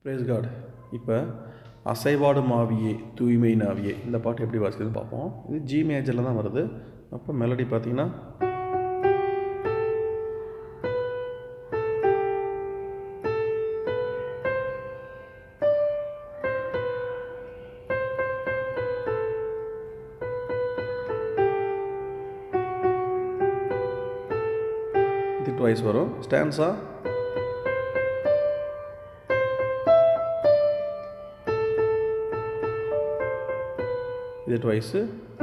brace God இப்போ அசைவாடு மாவியே தூய்மை நாவியே இந்த பாட்டு எப்படி வாசிக்கிறதுன்னு பார்ப்போம் இது ஜி மேஜரில் தான் வருது அப்போ மெலடி பார்த்தீங்கன்னா இது ட்வைஸ் வரும் ஸ்டான்ஸா இது ட்வைஸு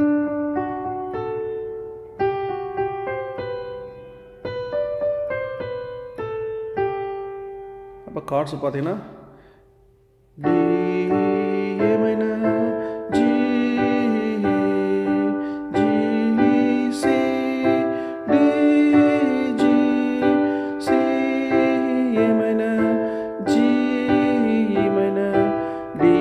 அப்போ கார்ட்ஸ் பார்த்தீங்கன்னா D A minor G G C D G C A minor G minor D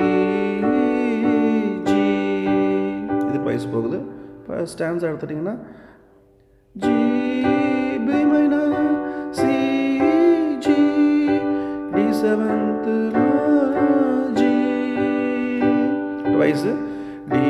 G இது ப்ரைஸ் போகுது இப்போ ஸ்டான்ஸ் எடுத்துட்டிங்கன்னா G B minor C G D seventh G twice D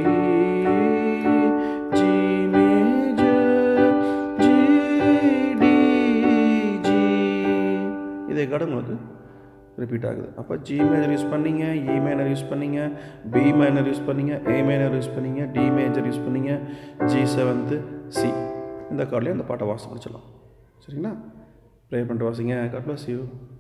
G major G D G இதே chord உங்களுக்கு repeat ஆகுது அப்போ ஜி மேஜர் யூஸ் பண்ணீங்க இ மைனர் யூஸ் பண்ணீங்க பி மைனர் யூஸ் பண்ணீங்க ஏ மைனர் யூஸ் பண்ணீங்க டி மேஜர் யூஸ் பண்ணீங்க G seventh C இந்த கார்ட்லேயே அந்த பாட்டை வாசி முடிச்சிடலாம் சரிங்களா ப்ரே பண்ணிட்டு வாசிங்க காட் பிளஸ் யூ